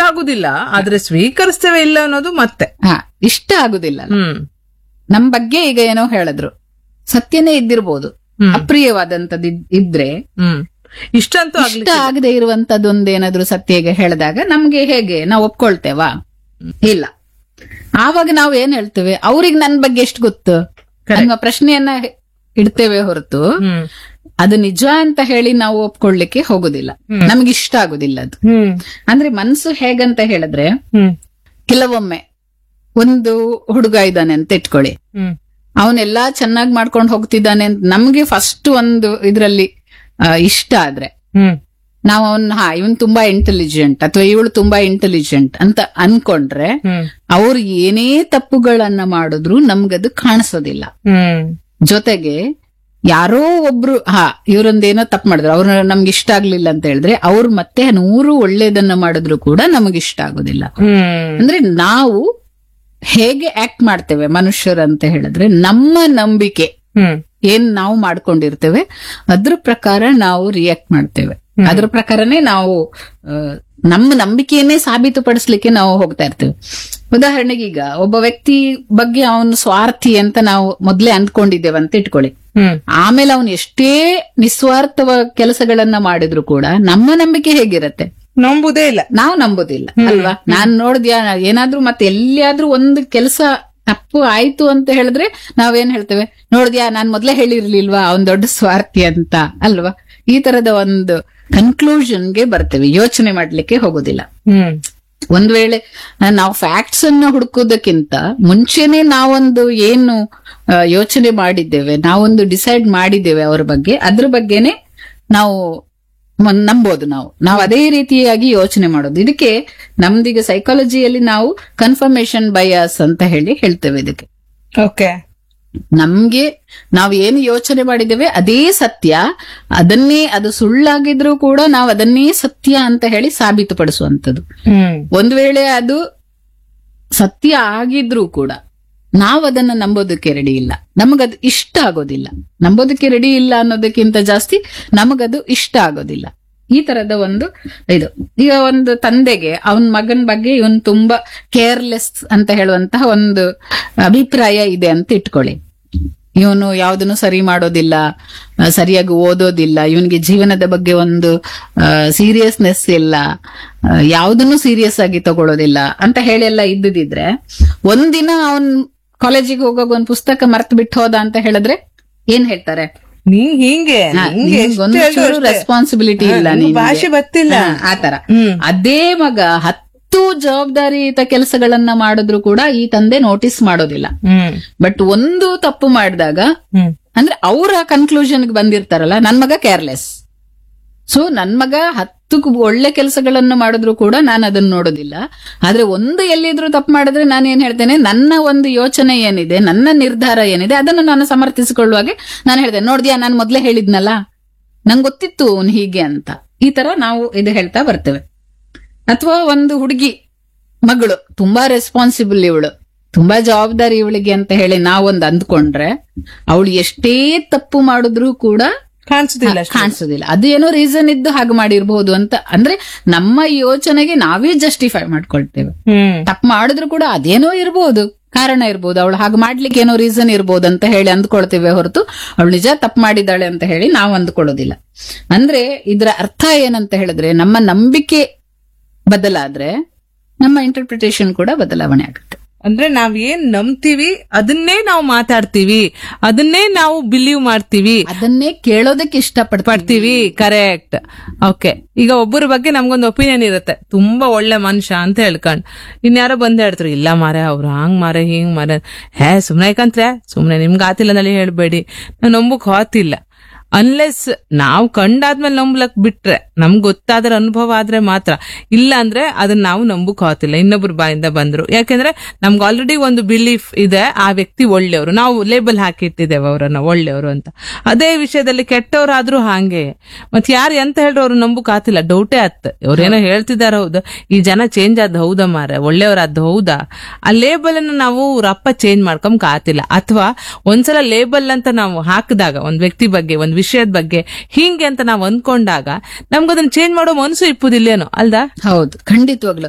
ಆಗುದಿಲ್ಲ ಆದ್ರೆ ಸ್ವೀಕರಿಸ್ತೇವೆ ಇಲ್ಲ ಅನ್ನೋದು ಮತ್ತೆ ಹಾ ಇಷ್ಟ ಆಗುದಿಲ್ಲ ಹ್ಮ್ ನಮ್ ಬಗ್ಗೆ ಈಗ ಏನೋ ಹೇಳಿದ್ರು ಸತ್ಯನೇ ಇದ್ದಿರ್ಬೋದು ಹ್ಮ್. ಅಪ್ರಿಯವಾದಂತದ್ ಇದ್- ಇದ್ರೆ ಹ್ಮ್ ಇಷ್ಟಂತೂ ಇಷ್ಟ ಆಗ್ಲಿಕ್ಕೆ ಆಗದೆ ಇರುವಂತದ್ದೊಂದು ಏನಾದ್ರು ಸತ್ಯ ಈಗ ಹೇಳಿದಾಗ ನಮ್ಗೆ ಹೇಗೆ ನಾವು ಒಪ್ಕೊಳ್ತೇವಾ ಇಲ್ಲ ಆವಾಗ ನಾವು ಏನ್ ಹೇಳ್ತೇವೆ ಅವ್ರಿಗೆ ನನ್ ಬಗ್ಗೆ ಎಷ್ಟು ಗೊತ್ತು ಅನ್ನುವ ಪ್ರಶ್ನೆಯನ್ನ ಇಡ್ತೇವೆ ಹೊರತು ಹ್ಮ್ ಅದು ನಿಜ ಅಂತ ಹೇಳಿ ನಾವು ಒಪ್ಕೊಳ್ಳಿಕ್ಕೆ ಹೋಗುದಿಲ್ಲ ನಮ್ಗೆ ಇಷ್ಟ ಆಗುದಿಲ್ಲ ಅದು ಹ್ಮ್ ಅಂದ್ರೆ ಮನ್ಸು ಹೇಗಂತ ಹೇಳಿದ್ರೆ ಹ್ಮ್ ಕೆಲವೊಮ್ಮೆ ಒಂದು ಹುಡುಗ ಇದ್ದಾನೆ ಅಂತ ಇಟ್ಕೊಳ್ಳಿ ಹ್ಮ್ ಅವನೆಲ್ಲಾ ಚೆನ್ನಾಗಿ ಮಾಡ್ಕೊಂಡು ಹೋಗ್ತಿದ್ದಾನೆ ಅಂತ ನಮ್ಗೆ ಫಸ್ಟ್ ಒಂದು ಇದ್ರಲ್ಲಿ ಆ, ಇಷ್ಟ ಆದ್ರೆ ಹ್ಮ್ ನಾವು ಅವನ್ ಹಾ ಇವನ್ ತುಂಬಾ ಇಂಟೆಲಿಜೆಂಟ್ ಅಥವಾ ಇವಳು ತುಂಬಾ ಇಂಟೆಲಿಜೆಂಟ್ ಅಂತ ಅನ್ಕೊಂಡ್ರೆ ಹ್ಮ್ ಅವ್ರು ಏನೇ ತಪ್ಪುಗಳನ್ನ ಮಾಡಿದ್ರು ನಮ್ಗದು ಕಾಣಿಸೋದಿಲ್ಲ ಹ್ಮ್ ಜೊತೆಗೆ ಯಾರೋ ಒಬ್ರು ಹಾ ಇವರೊಂದೇನೋ ತಪ್ಪು ಮಾಡಿದ್ರು ಅವ್ರು ನಮ್ಗೆ ಇಷ್ಟ ಆಗ್ಲಿಲ್ಲ ಅಂತ ಹೇಳಿದ್ರೆ ಅವ್ರು ಮತ್ತೆ ನೂರು ಒಳ್ಳೇದನ್ನ ಮಾಡಿದ್ರು ಕೂಡ ನಮಗೆ ಇಷ್ಟ ಆಗೋದಿಲ್ಲ ಹ್ಮ್ ಅಂದ್ರೆ ನಾವು ಹೇಗೆ ಆಕ್ಟ್ ಮಾಡ್ತೇವೆ ಮನುಷ್ಯರು ಅಂತ ಹೇಳಿದ್ರೆ ನಮ್ಮ ನಂಬಿಕೆ ಹ್ಮ್ ಏನ್ ನಾವು ಮಾಡ್ಕೊಂಡಿರ್ತೇವೆ ಅದ್ರ ಪ್ರಕಾರ ನಾವು ರಿಯಾಕ್ಟ್ ಮಾಡ್ತೇವೆ ಅದ್ರ ಪ್ರಕಾರನೇ ನಾವು ಆ, ನಮ್ಮ ನಂಬಿಕೆಯನ್ನೇ ಸಾಬೀತುಪಡಿಸ್ಲಿಕ್ಕೆ ನಾವು ಹೋಗ್ತಾ ಇರ್ತೇವೆ ಉದಾಹರಣೆಗೆ ಈಗ ಒಬ್ಬ ವ್ಯಕ್ತಿ ಬಗ್ಗೆ ಅವನು ಸ್ವಾರ್ಥಿ ಅಂತ ನಾವು ಮೊದ್ಲೇ ಅಂದ್ಕೊಂಡಿದ್ದೇವೆ ಅಂತ ಇಟ್ಕೊಳ್ಳಿ ಹ್ಮ್ ಆಮೇಲೆ ಅವನು ಎಷ್ಟೇ ನಿಸ್ವಾರ್ಥವ ಕೆಲಸಗಳನ್ನ ಮಾಡಿದ್ರು ಕೂಡ ನಮ್ಮ ನಂಬಿಕೆ ಹೇಗಿರತ್ತೆ ನಂಬುದೇ ಇಲ್ಲ ನಾವು ನಂಬುದಿಲ್ಲ ಅಲ್ವಾ ನಾನ್ ನೋಡಿದ್ಯಾ ಏನಾದ್ರೂ ಮತ್ತೆ ಎಲ್ಲಿಯಾದ್ರೂ ಒಂದು ಕೆಲಸ ತಪ್ಪು ಆಯ್ತು ಅಂತ ಹೇಳಿದ್ರೆ ನಾವೇನ್ ಹೇಳ್ತೇವೆ ನೋಡಿದ್ಯಾ ನಾನ್ ಮೊದ್ಲೇ ಹೇಳಿರ್ಲಿಲ್ವಾ ಅವನ್ ದೊಡ್ಡ ಸ್ವಾರ್ಥಿ ಅಂತ ಅಲ್ವಾ ಈ ತರದ ಒಂದು ಕನ್ಕ್ಲೂಷನ್ಗೆ ಬರ್ತೇವೆ ಯೋಚನೆ ಮಾಡ್ಲಿಕ್ಕೆ ಹೋಗೋದಿಲ್ಲ ಹ್ಮ್ ಒಂದ್ ವೇಳೆ ನಾವು ಫ್ಯಾಕ್ಟ್ಸ್ ಅನ್ನ ಹುಡುಕೋದಕ್ಕಿಂತ ಮುಂಚೆನೆ ನಾವೊಂದು ಏನು ಆ, ಯೋಚನೆ ಮಾಡಿದ್ದೇವೆ ನಾವೊಂದು ಡಿಸೈಡ್ ಮಾಡಿದ್ದೇವೆ ಅವರ ಬಗ್ಗೆ ಅದ್ರ ಬಗ್ಗೆನೆ ನಾವು ಮ- ನಂಬೋದು ನಾವು ನಾವು ಅದೇ ರೀತಿಯಾಗಿ ಯೋಚನೆ ಮಾಡೋದು ಇದಕ್ಕೆ ನಮ್ದೀಗ ಸೈಕಾಲಜಿಯಲ್ಲಿ ನಾವು ಕನ್ಫರ್ಮೇಶನ್ ಬಯಾಸ್ ಅಂತ ಹೇಳಿ ಹೇಳ್ತೇವೆ ಇದಕ್ಕೆ ಓಕೆ ನಮ್ಗೆ ನಾವು ಏನು ಯೋಚನೆ ಮಾಡಿದ್ದೇವೆ ಅದೇ ಸತ್ಯ ಅದನ್ನೇ ಅದು ಸುಳ್ಳಾಗಿದ್ರೂ ಕೂಡ ನಾವು ಅದನ್ನೇ ಸತ್ಯ ಅಂತ ಹೇಳಿ ಸಾಬೀತುಪಡಿಸುವಂತದ್ದು ಹ್ಮ್ ಒಂದ್ ವೇಳೆ ಅದು ಸತ್ಯ ಆಗಿದ್ರೂ ಕೂಡ ನಾವು ಅದನ್ನ ನಂಬೋದಕ್ಕೆ ರೆಡಿ ಇಲ್ಲ ನಮಗದು ಇಷ್ಟ ಆಗೋದಿಲ್ಲ ನಂಬೋದಕ್ಕೆ ರೆಡಿ ಇಲ್ಲ ಅನ್ನೋದಕ್ಕಿಂತ ಜಾಸ್ತಿ ನಮಗದು ಇಷ್ಟ ಆಗೋದಿಲ್ಲ ಈ ತರದ ಒಂದು ಇದು ಈಗ ಒಂದು ತಂದೆಗೆ ಅವನ್ ಮಗನ್ ಬಗ್ಗೆ ಇವನ್ ತುಂಬಾ ಕೇರ್ಲೆಸ್ ಅಂತ ಹೇಳುವಂತಹ ಒಂದು ಅಭಿಪ್ರಾಯ ಇದೆ ಅಂತ ಇಟ್ಕೊಳ್ಳಿ ಇವನು ಯಾವ್ದನ್ನು ಸರಿ ಮಾಡೋದಿಲ್ಲ ಆ, ಸರಿಯಾಗಿ ಓದೋದಿಲ್ಲ ಇವನಿಗೆ ಜೀವನದ ಬಗ್ಗೆ ಒಂದು ಸೀರಿಯಸ್ನೆಸ್ ಇಲ್ಲ ಆ, ಯಾವ್ದನ್ನು ಸೀರಿಯಸ್ ಆಗಿ ತಗೊಳ್ಳೋದಿಲ್ಲ ಅಂತ ಹೇಳಿ ಎಲ್ಲ ಇದ್ದಿದ್ರೆ ಒಂದಿನ ಅವನ್ ಕಾಲೇಜಿಗೆ ಹೋಗುವಾಗ ಒಂದ್ ಪುಸ್ತಕ ಮರ್ತ್ ಬಿಟ್ಟು ಹೋದ ಅಂತ ಹೇಳಿದ್ರೆ ಏನ್ ಹೇಳ್ತಾರೆ ನೀ ಹಿಂಗೆ ಹಾ, ನಿಂಗೆ ಎಷ್ಟು ಹೇಳಿದ್ರು ನಿಂಗೊಂಚೂರು ಅಷ್ಟೇ. ರೆಸ್ಪಾನ್ಸಿಬಿಲಿಟಿ ಇಲ್ಲ ಹಾ, ನಿಂಗೆ ನಿನ್ಗೆ. ಭಾಷೆ ಗೊತ್ತಿಲ್ಲ. ಹಾ, ಆತರ ಹ್ಮ್. ಅದೇ ಮಗ ಹತ್ತು ಜವಾಬ್ದಾರಿಯುತ ಕೆಲಸಗಳನ್ನ ಮಾಡಿದ್ರು ಕೂಡ ಈ ತಂದೆ ನೋಟಿಸ್ ಮಾಡೋದಿಲ್ಲ ಹ್ಮ್ ಬಟ್ ಒಂದು ತಪ್ಪು ಮಾಡಿದಾಗ ಹ್ಮ್ ಅಂದ್ರೆ ಅವರ ಕನ್ಕ್ಲೂಷನ್ ಬಂದಿರ್ತಾರಲ್ಲ ನನ್ ಮಗ ಕೇರ್ಲೆಸ್ ಸೊ ನನ್ ಮಗ ಹತ್ತು ಕು- ಒಳ್ಳೆ ಕೆಲಸಗಳನ್ನು ಮಾಡಿದ್ರು ಕೂಡ ನಾನು ಅದನ್ನ ನೋಡೋದಿಲ್ಲ ಆದ್ರೆ ಒಂದು ಎಲ್ಲಿದ್ರು ತಪ್ಪು ಮಾಡಿದ್ರೆ ನಾನು ಏನ್ ಹೇಳ್ತೇನೆ ನನ್ನ ಒಂದು ಯೋಚನೆ ಏನಿದೆ ನನ್ನ ನಿರ್ಧಾರ ಏನಿದೆ ಅದನ್ನು ನಾನು ಸಮರ್ಥಿಸಿಕೊಳ್ಳುವಾಗೆ ನಾನು ಹೇಳ್ತೇನೆ ನೋಡ್ದ್ಯಾ ನಾನು ಮೊದ್ಲೇ ಹೇಳಿದ್ನಲ್ಲ ನಂಗೆ ಗೊತ್ತಿತ್ತು ಅವ್ನು ಹೀಗೆ ಅಂತ ಈ ತರ ನಾವು ಇದು ಹೇಳ್ತಾ ಬರ್ತೇವೆ ಅಥವಾ ಒಂದು ಹುಡುಗಿ ಮಗಳು ತುಂಬಾ ರೆಸ್ಪಾನ್ಸಿಬಲ್ ಇವಳು ತುಂಬಾ ಜವಾಬ್ದಾರಿ ಇವಳಿಗೆ ಅಂತ ಹೇಳಿ ನಾವೊಂದು ಅಂದ್ಕೊಂಡ್ರೆ ಅವಳು ಎಷ್ಟೇ ತಪ್ಪು ಮಾಡಿದ್ರು ಕೂಡ ಕಾಣಿಸುದಿಲ್ಲ ಅಷ್ಟೇ. ಕಾಣಿಸೋದಿಲ್ಲ ಅದು ಏನೋ ರೀಸನ್ ಇದ್ದು ಹಾಗೆ ಮಾಡಿರ್ಬಹುದು ಅಂತ ಅಂದ್ರೆ ನಮ್ಮ ಯೋಚನೆಗೆ ನಾವೇ ಜಸ್ಟಿಫೈ ಮಾಡ್ಕೊಳ್ತೇವೆ ಹ್ಮ್ ತಪ್ಪು ಮಾಡಿದ್ರು ಕೂಡ ಅದೇನೋ ಇರ್ಬೋದು ಕಾರಣ ಇರ್ಬೋದು ಅವಳು ಹಾಗೆ ಮಾಡ್ಲಿಕ್ಕೆ ಏನೋ ರೀಸನ್ ಇರ್ಬೋದು ಅಂತ ಹೇಳಿ ಅಂದ್ಕೊಳ್ತೇವೆ ಹೊರತು ಅವಳು ನಿಜ ತಪ್ಪು ಮಾಡಿದ್ದಾಳೆ ಅಂತ ಹೇಳಿ ನಾವು ಅಂದ್ಕೊಳ್ಳೋದಿಲ್ಲ ಅಂದ್ರೆ ಇದರ ಅರ್ಥ ಏನಂತ ಹೇಳಿದ್ರೆ ನಮ್ಮ ನಂಬಿಕೆ ಬದಲಾದ್ರೆ ನಮ್ಮ ಇಂಟರ್ಪ್ರಿಟೇಷನ್ ಕೂಡ ಬದಲಾವಣೆ ಆಗುತ್ತೆ ಅಂದ್ರೆ ನಾವ್ ಏನ್ ನಂಬ್ತೀವಿ ಅದನ್ನೇ ನಾವು ಮಾತಾಡ್ತೀವಿ ಅದನ್ನೇ ನಾವು ಬಿಲೀವ್ ಮಾಡ್ತೀವಿ ಅದನ್ನೇ ಕೇಳೋದಕ್ಕೆ ಇಷ್ಟಪಡ್ತೀವಿ ಪಡ್ತೀವಿ ಕರೆಕ್ಟ್ ಓಕೆ ಈಗ ಒಬ್ಬರ ಬಗ್ಗೆ ನಮ್ಗೊಂದು ಒಪಿನಿಯನ್ ಇರುತ್ತೆ ತುಂಬಾ ಒಳ್ಳೆ ಮನುಷ್ಯ ಅಂತ ಹೇಳ್ಕೊಂಡ್ ಇನ್ಯಾರೋ ಬಂದ್ ಹೇಳ್ತಾರೆ ಇಲ್ಲ ಮಾರೆ ಅವ್ರು ಹಂಗ್ ಮಾರೆ ಹಿಂಗ್ ಮಾರೆ ಹೇ ಸುಮ್ನೆ ಯಾಕಂದ್ರೆ ಸುಮ್ನೆ ನಿಮ್ಗೆ ಆತಿಲ್ಲ ನಲ್ಲಿ ಹೇಳ್ಬೇಡಿ ನಾವ್ ನಂಬಕ್ ಹೋತಿಲ್ಲ ಅನ್ಲೆಸ್ ನಾವು ಕಂಡಾದ್ಮೇಲೆ ನಂಬ್ಲಕ್ ಬಿಟ್ರೆ ನಮ್ಗೆ ಗೊತ್ತಾದ್ರ ಅನುಭವ ಆದ್ರೆ ಮಾತ್ರ ಇಲ್ಲ ಅಂದ್ರೆ ಅದನ್ನ ನಾವು ನಂಬಕ್ ಹೋತಿಲ್ಲ ಇನ್ನೊಬ್ರು ಬಾಯಿಂದ ಬಂದ್ರು ಯಾಕೆಂದ್ರೆ ನಮ್ಗೆ ಆಲ್ರೆಡಿ ಒಂದು ಬಿಲೀಫ್ ಇದೆ ಆ ವ್ಯಕ್ತಿ ಒಳ್ಳೆಯವರು ನಾವು ಲೇಬಲ್ ಹಾಕಿಟ್ಟಿದ್ದೇವೆ ಅವರನ್ನ ಒಳ್ಳೆಯವರು ಅಂತ ಅದೇ ವಿಷಯದಲ್ಲಿ ಕೆಟ್ಟವರಾದ್ರೂ ಹಾಗೆ ಮತ್ ಯಾರು ಎಂತ ಹೇಳ್ರು ಅವ್ರು ನಂಬಕ್ ಆತಿಲ್ಲ ಡೌಟೇ ಆತ್ ಅವ್ರೇನೋ ಹೇಳ್ತಿದಾರ ಹೌದು ಈ ಜನ ಚೇಂಜ್ ಆದ್ ಹೌದಾ ಮಾರ ಒಳ್ಳೆಯವರಾದ್ ಹೌದಾ ಆ ಲೇಬಲ್ ಅನ್ನ ನಾವು ರಪ್ಪ ಚೇಂಜ್ ಮಾಡ್ಕೊಂಬಕ್ ಆತಿಲ್ಲ ಅಥವಾ ಒಂದ್ಸಲ ಲೇಬಲ್ ಅಂತ ನಾವು ಹಾಕಿದಾಗ ಒಂದ್ ವ್ಯಕ್ತಿ ಬಗ್ಗೆ ಒಂದ್ ವಿಷಯದ ಬಗ್ಗೆ ಹಿಂಗೆ ಅಂತ ನಾವು ಅಂದ್ಕೊಂಡಾಗ ನಮ್ಗದನ್ನ ಚೇಂಜ್ ಮಾಡೋ ಮನಸ್ಸು ಇಪ್ಪುದಿಲ್ಲೇನೋ ಅಲ್ದಾ ಹೌದು ಖಂಡಿತವಾಗ್ಲು